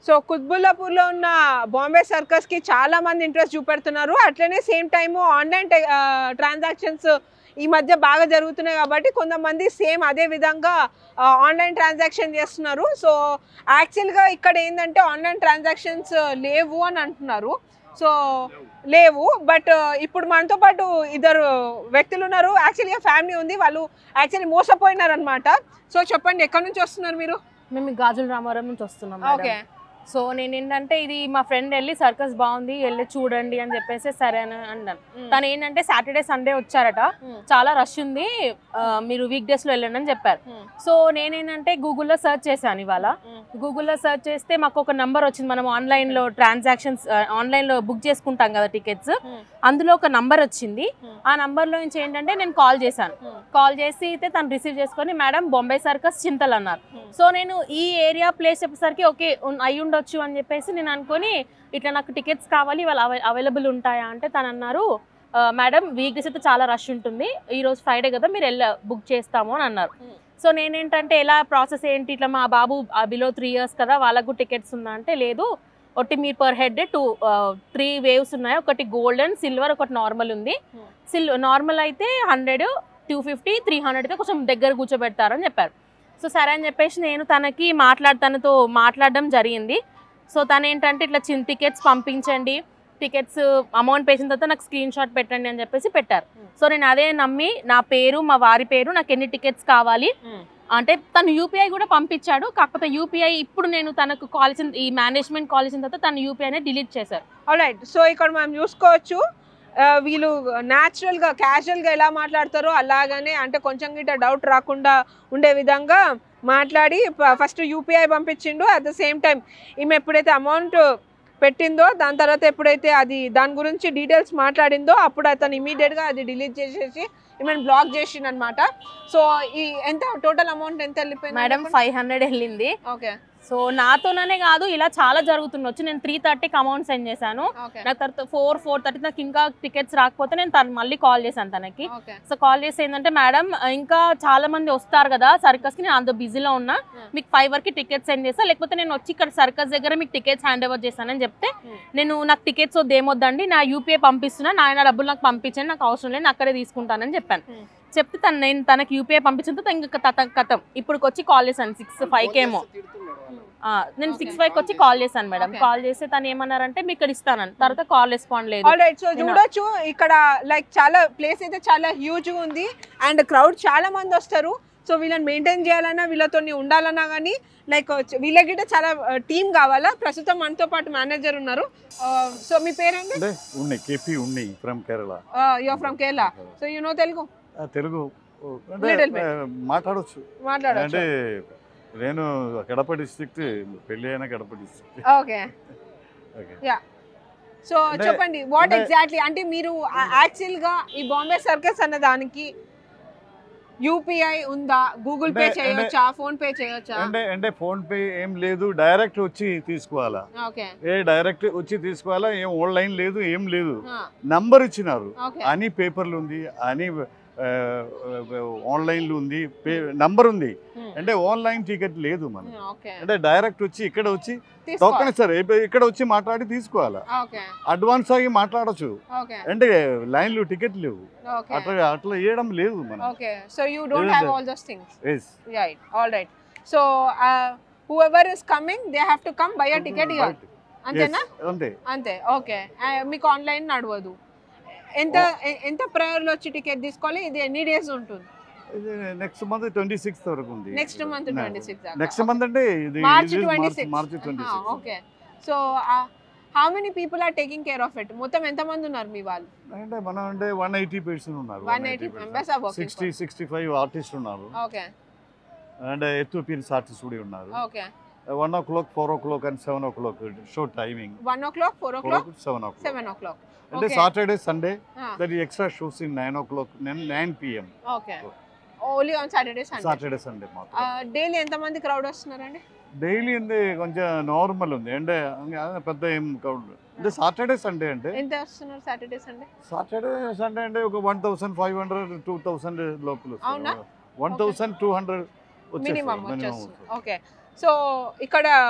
So కుత్బుల్లాపూర్లో ఉన్న బాంబే సర్కస్కి చాలా మంది ఇంట్రెస్ట్ చూపెడుతున్నారు అట్లనే సేమ్ టైము ఆన్లైన్ ట్రాన్సాక్షన్స్ ఈ మధ్య బాగా జరుగుతున్నాయి కాబట్టి కొంతమంది సేమ్ అదే విధంగా ఆన్లైన్ ట్రాన్సాక్షన్ చేస్తున్నారు సో యాక్చువల్గా ఇక్కడ ఏంటంటే ఆన్లైన్ ట్రాన్సాక్షన్స్ లేవు అని అంటున్నారు సో లేవు బట్ ఇప్పుడు మనతో పాటు ఇద్దరు వ్యక్తులు ఉన్నారు యాక్చువల్గా ఫ్యామిలీ ఉంది వాళ్ళు యాక్చువల్లీ మోసపోయినారు అనమాట సో చెప్పండి ఎక్కడి నుంచి వస్తున్నారు మీరు మేము ఈ గాజుల రామారం నుంచి వస్తున్నాం ఓకే మేడం సో నేను ఏంటంటే ఇది మా ఫ్రెండ్ వెళ్ళి సర్కస్ బాగుంది వెళ్ళి చూడండి అని చెప్పేసి సరే అని అన్నాను తను ఏంటంటే సాటర్డే సండే వచ్చారట చాలా రష్ ఉంది ఆ, మీరు వీక్ డేస్ లో వెళ్ళండి అని చెప్పారు సో నేనేంటంటే గూగుల్లో సెర్చ్ చేశాను ఇవాళ గూగుల్లో సెర్చ్ చేస్తే మాకు ఒక నంబర్ వచ్చింది మనం ఆన్లైన్ లో ట్రాన్సాక్షన్స్ ఆన్లైన్ లో బుక్ చేసుకుంటాం కదా టికెట్స్ అందులో ఒక నంబర్ వచ్చింది ఆ నంబర్ లో నుంచి ఏంటంటే నేను కాల్ చేశాను కాల్ చేసి అయితే తను రిసీవ్ చేసుకొని మేడం బొంబై సర్కస్ చింతలు అన్నారు సో నేను ఈ ఏరియా ప్లేస్ చెప్పేసరికి ఓకే ఉన్- అయి ఉండొచ్చు అని చెప్పేసి నేను అనుకొని ఇట్లా నాకు టికెట్స్ కావాలి వాళ్ళు అవైలబుల్ ఉంటాయా అంటే తను అన్నారు "ఆ, మేడం వీక్ డేస్ అయితే చాలా రష్ ఉంటుంది ఈ రోజు ఫ్రైడే కదా మీరు వెళ్ళ బుక్ చేస్తాము అని అన్నారు Hmm. సో నేనేంటంటే ఎలా ప్రాసెస్ ఏంటి ఇట్లా మా బాబు బిలో త్రీ ఇయర్స్ కదా వాళ్ళకు టికెట్స్ ఉందా అంటే లేదు ఒకటి మీరు per head two three waves ఉన్నాయి ఒకటి గోల్డెన్ సిల్వర్ ఒకటి నార్మల్ ఉంది Hmm. సిల్ నార్మల్ అయితే hundred two fifty three hundred అయితే కొంచెం దగ్గర కూర్చోబెడతారని చెప్పారు సో సరే అని చెప్పేసి నేను తనకి మాట్లాడ తనతో మాట్లాడడం జరిగింది సో తను ఏంటంటే ఇట్లా చిన్న టికెట్స్ పంపించండి టికెట్స్ అమౌంట్ పేసిన తర్వాత నాకు స్క్రీన్ షాట్ పెట్టండి అని చెప్పేసి పెట్టారు Hmm. సో నేను అదే నమ్మి నా పేరు మా వారి పేరు నాకు ఎన్ని టికెట్స్ కావాలి అంటే తను యూపీఐ కూడా పంపించాడు కాకపోతే యూపీఐ ఇప్పుడు నేను తనకు కాల్ చేసిన ఈ మేనేజ్మెంట్ కాల్ చేసిన తర్వాత తన యూపీఐనే డిలీట్ చేశారు రైట్ సో ఇక్కడ మనం చూసుకోవచ్చు ఆ, వీళ్ళు న్యాచురల్గా క్యాజువల్గా ఎలా మాట్లాడతారో అలాగనే అంటే కొంచెం గిట్ట డౌట్ రాకుండా ఉండే విధంగా మాట్లాడి ఫస్ట్ యూపీఐ పంపించిండు అట్ ద సేమ్ టైం ఈమె ఎప్పుడైతే అమౌంట్ పెట్టిందో దాని తర్వాత ఎప్పుడైతే అది దాని గురించి డీటెయిల్స్ మాట్లాడిందో అప్పుడు అతను ఇమీడియట్గా అది డిలీట్ చేసేసి ఈమెను బ్లాక్ చేసిండు అనమాట సో ఈ ఎంత టోటల్ అమౌంట్ ఎంత వెళ్ళిపోయింది మేడం ఫైవ్ హండ్రెడ్ వెళ్ళింది ఓకే సో నాతోనే కాదు ఇలా చాలా జరుగుతుండొచ్చు నేను త్రీ థర్టీకి అమౌంట్ సెండ్ చేశాను ఓకే నాకు తర్వాత ఫోర్ ఫోర్ థర్టీ నాకు ఇంకా టికెట్స్ రాకపోతే నేను తను మళ్ళీ కాల్ చేశాను తనకి ఓకే సో కాల్ చేసి ఏంటంటే మేడం ఇంకా చాలా మంది వస్తారు కదా సర్కస్ కి నేను అంత బిజీలో ఉన్నా Hmm. మీకు ఫైవ్ వరకు టికెట్స్ సెండ్ చేస్తా లేకపోతే నేను వచ్చి ఇక్కడ సర్కస్ దగ్గర మీకు టికెట్స్ హ్యాండ్ ఓవర్ చేస్తానని చెప్తే Hmm. నేను నాకు టికెట్స్ వద్దు ఏమొద్దండి నా యూపీఐ పంపిస్తున్నా నా ఆయన డబ్బులు నాకు పంపించండి నాకు అవసరం లేదు నేను అక్కడే తీసుకుంటానని చెప్పాను Hmm. చెప్తే తను నేను తనకి యూపీఐ పంపించిన తర్వాత ఇంకా తత- కథం ఇప్పుడు వచ్చి కాల్ చేశాను సిక్స్ ఫైవ్ కేమో ఆ, నేను సిక్స్ ఫైవ్ వచ్చి కాల్ చేశాను మేడం Okay. కాల్ చేస్తే తను ఏమన్నారంటే మీకు ఇక్కడ ఇస్తానని తర్వాత కాల్ రెస్పాండ్ లేదు ఆల్ రైట్ సో నేను- చూడొచ్చు ఇక్కడ లైక్ చాలా ప్లేస్ అయితే చాలా హ్యూజ్ ఉంది అండ్ క్రౌడ్ చాలా మంది వస్తారు సో వీళ్ళని మెయింటైన్ చేయాలన్నా వీళ్ళతో ఉండాలన్నా కానీ లైక్ వీళ్ళకి చాలా టీం కావాలా ప్రస్తుతం మనతో పాటు మేనేజర్ ఉన్నారు సో మీ పేరేంటి అంటే ఉన్నాయి కేపీ ఉన్నాయి from Kerala your from Kerala so you know Telugu ఆ, తెలుగు అంటే Little bit. ఆ, మాట్లాడొచ్చు మాట్లాడచ్చు అంటే నేను కడప డిస్ట్రిక్ట్ పెళ్ళి అయిన Kadapa district okay okay so అంటే- చెప్పండి వాట్ అంటే- ఎగ్జాక్ట్లీ అంటే మీరు యాక్చువల్ గా ఈ బాంబే సర్కస్ అన్న దానికి యూపీఐ ఉందా గూగుల్ పే అంటే- చేయొచ్చా ఫోన్ పే చేయొచ్చా అంటే అంటే ఫోన్ పే ఏం లేదు డైరెక్ట్ వచ్చి తీసుకోవాలా ఓకే ఏ డైరెక్ట్ వచ్చి తీసుకోవాలా ఏం ఆన్లైన్ లేదు ఏం లేదు నంబర్ ఇచ్చినారు ఓకే అని పేపర్లు ఉంది అని ఆన్లైన్లో ఉంది పే నంబర్ ఉంది అంటే ఆన్లైన్ టికెట్ లేదు మనం ఓకే అంటే డైరెక్ట్ వచ్చి ఇక్కడ వచ్చి టోకెన్ సార్ ఇక్కడ వచ్చి మాట్లాడి తీసుకోవాలా ఓకే అడ్వాన్స్ ఆగి మాట్లాడచ్చు ఓకే అంటే లైన్లు టికెట్ లేవు ఓకే అట్లా అట్లా వేయడం లేదు మనం okay so you don't Yes, have sir. All those things yes right all right so whoever is coming they have to come buy a ticket here అంతేనా అంతే అంతే ఓకే మీకు ఆన్లైన్ నడవదు ఎంత ఎ- ఎంత ప్రయర్లో వచ్చి టికెట్ తీసుకోవాలి ఇది ఎన్ని డేస్ ఉంటుంది నెక్స్ట్ మంత్ ట్వంటీ సిక్స్త్ వరకు ఉంది next month twenty six next month అంటే ఇది March twenty six March twenty six okay so how many people are taking care of it మొత్తం ఎంత మంది ఉన్నారు మీ వాళ్ళు అంటే మనం అంటే వన్ ఎయిటీ పర్సెంట్ ఉన్నారు one eighty members are working sixty sixty five artist ఉన్నారు ఓకే అండ్ ఎథోపియన్స్ ఆర్టిస్ట్ కూడా ఉన్నారు okay one o'clock four o'clock and seven o'clock show timing one o'clock four oh four clock seven o'clock seven o'clock అంటే Okay. Saturday Sunday that extra shows in nine o'clock nine PM okay only on Saturday Sunday Saturday Sunday మాత్రం daily ఎంత మంది crowd వస్తున్నారండి daily ఉంది కొంచెం normal ఉంది అంటే అంగ- పెద్ద ఏం crowd. అంటే సాటర్డే సండే అంటే ఎంత వస్తున్నారు సాటర్డే సండే సాటర్డే సండే అంటే ఒక one thousand five hundred two thousand లోపల అవునా? One thousand two hundred minimum వచ్చేస్తుంది ఓకే సో ఇక్కడ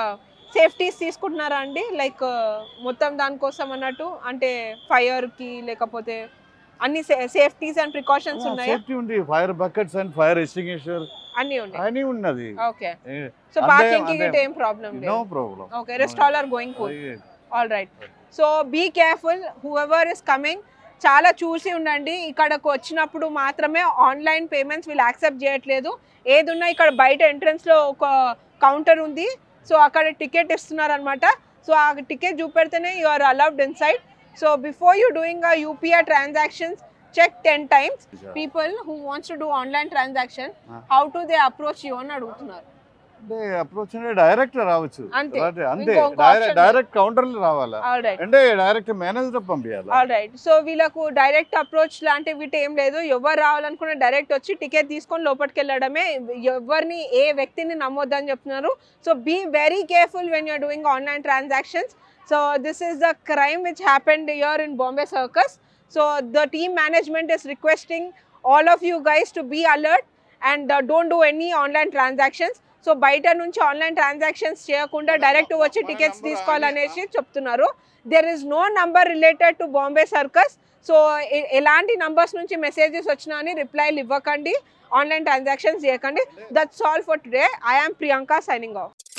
సేఫ్టీస్ తీసుకుంటున్నారా అండి లైక్ మొత్తం దానికోసం అన్నట్టు అంటే ఫైర్ కి లేకపోతే అన్ని సేఫ్టీస్ అండ్ ప్రికాషన్స్ ఉన్నాయా సేఫ్టీ ఉంది fire buckets and fire extinguisher అన్ని ఉన్నాయి అని ఉన్నది ఓకే ఏ, సో అంటే- పార్కింగ్ కి అంటే- గిట్ ఏం ప్రాబ్లం నో లేదు problem okay rest all are going full all right so be careful whoever is coming చాలా చూసి ఉండండి ఇక్కడకు వచ్చినప్పుడు మాత్రమే ఆన్లైన్ పేమెంట్స్ వీళ్ళు యాక్సెప్ట్ చేయట్లేదు ఏదున్నా ఇక్కడ బయట ఎంట్రన్స్లో ఒక కౌంటర్ ఉంది సో అక్కడ టికెట్ ఇస్తున్నారు అనమాట సో ఆ టికెట్ చూపెడితేనే you are allowed inside so before you doing a UPI transactions check ten times people who wants to do online transaction Ah. How to they approach you అని అడుగుతున్నారు అంటే approach direct రావచ్చు అంతే. Right, అంతే ఇంకో- ఇంకో direct option direct కౌంటర్లు రావాలా ఆల్ రైట్ అంటే డైరెక్ట్ మేనేజర్ పంపించాలి ఆల్ రైట్ సో వీళ్ళకు డైరెక్ట్ అప్రోచ్ లాంటివి వీటి ఏం లేదు ఎవరు రావాలనుకున్న డైరెక్ట్ వచ్చి టికెట్ తీసుకొని లోపలికి వెళ్ళడమే ఎవరిని ఏ వ్యక్తిని నమ్మొద్దని చెప్తున్నారు so be very careful when you're doing online transactions so this is the crime which happened here in Bombay Circus so the team management is requesting all of you guys to be alert and don't do any online transactions so బయట నుంచి online transactions చేయకుండా direct వచ్చి tickets తీసుకోవాలనేసి చెప్తున్నారు there is no number related to Bombay Circus so ఎలాంటి numbers నుంచి messages వచ్చినా అని రిప్లైలు ఇవ్వకండి ఆన్లైన్ ట్రాన్సాక్షన్స్ చేయకండి that's all for today I am Priyanka signing of